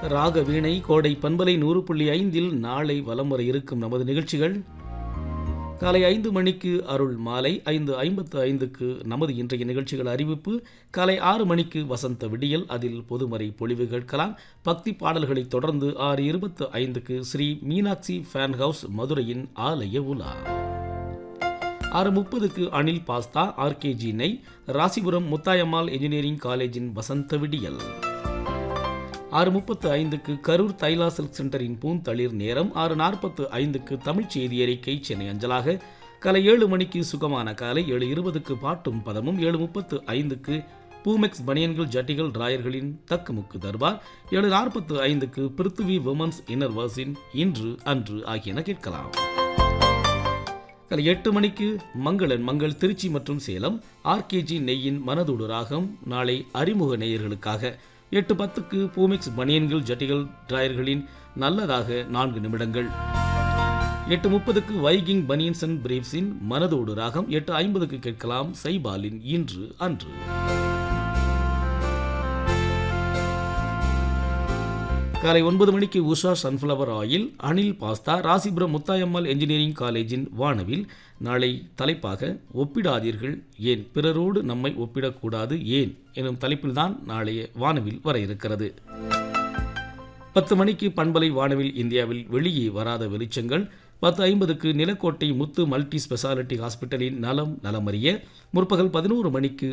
ராக வீணை கோடை பண்பலை நூறு புள்ளி ஐந்தில் நாளை வலம் வர இருக்கும் நமது நிகழ்ச்சிகள் காலை ஐந்து மணிக்கு அருள் மாலை ஐந்து ஐம்பத்து ஐந்துக்கு நமது இன்றைய நிகழ்ச்சிகள் அறிவிப்பு காலை ஆறு மணிக்கு வசந்த விடியல் அதில் பொதுமறை பொழிவு கேட்கலாம் பக்தி பாடல்களைத் தொடர்ந்து ஆறு இருபத்து ஐந்துக்கு ஸ்ரீ மீனாட்சி ஃபேன் ஹவுஸ் மதுரையின் ஆலய உலா ஆறு முப்பதுக்கு அனில் பாஸ்தா ஆர்கேஜி நெய் ராசிபுரம் முத்தாயம்மாள் இன்ஜினியரிங் காலேஜின் வசந்த விடியல் ஆறு முப்பத்து ஐந்துக்கு கரூர் தைலா சில்க் சென்டரின் பூந்தளிர் நேரம் ஆறு நாற்பத்து ஐந்துக்கு தமிழ் செய்தி அறிக்கை சென்னை அஞ்சலாக காலை ஏழு மணிக்கு சுகமான காலை ஏழு இருபதுக்கு பாட்டும் பதமும் ஏழு முப்பத்து ஐந்துக்கு பூமெக்ஸ் பனியன்கள் ஜட்டிகள் டிராயர்களின் தக்குமுக்கு தர்பார் ஏழு நாற்பத்து ஐந்துக்கு பிருத்திவி விமன்ஸ் இன்னர் வர்ஸின் இன்று அன்று ஆகியன கேட்கலாம் காலை எட்டு மணிக்கு மங்களன் மங்கள் திருச்சி மற்றும் சேலம் ஆர்கேஜி நெய்யின் மனதோடு ராகம் நாளை அறிமுக நேயர்களுக்காக எட்டு பத்துக்கு பூமிக்ஸ் பனியன்கள் ஜட்டிகள் டிராயர்களின் நல்லதாக நான்கு நிமிடங்கள் எட்டு முப்பதுக்கு வைகிங் பனியன்ஸ் அண்ட் பிரீப்ஸின் மனதோடு ராகம் எட்டு ஐம்பதுக்கு கேட்கலாம் சைபாலின் இன்று அன்று காலை ஒன்பது மணிக்கு Usha sunflower oil Anil pasta Rasipuram Muthayammal engineering காலேஜின் வானவில் நாளை தலைப்பாக ஒப்பிடாதீர்கள் ஏன் பிறரோடு நம்மை ஒப்பிடக்கூடாது ஏன் எனும் தலைப்பில்தான் நாளைய வானவில் வர இருக்கிறது பத்து மணிக்கு பண்பலை வானவில் இந்தியாவில் வெளியே வராத வெளிச்சங்கள் பத்து ஐம்பதுக்கு நிலக்கோட்டை முத்து மல்டி ஸ்பெஷாலிட்டி ஹாஸ்பிட்டலின் நலம் நலமறிய முற்பகல் பதினோரு மணிக்கு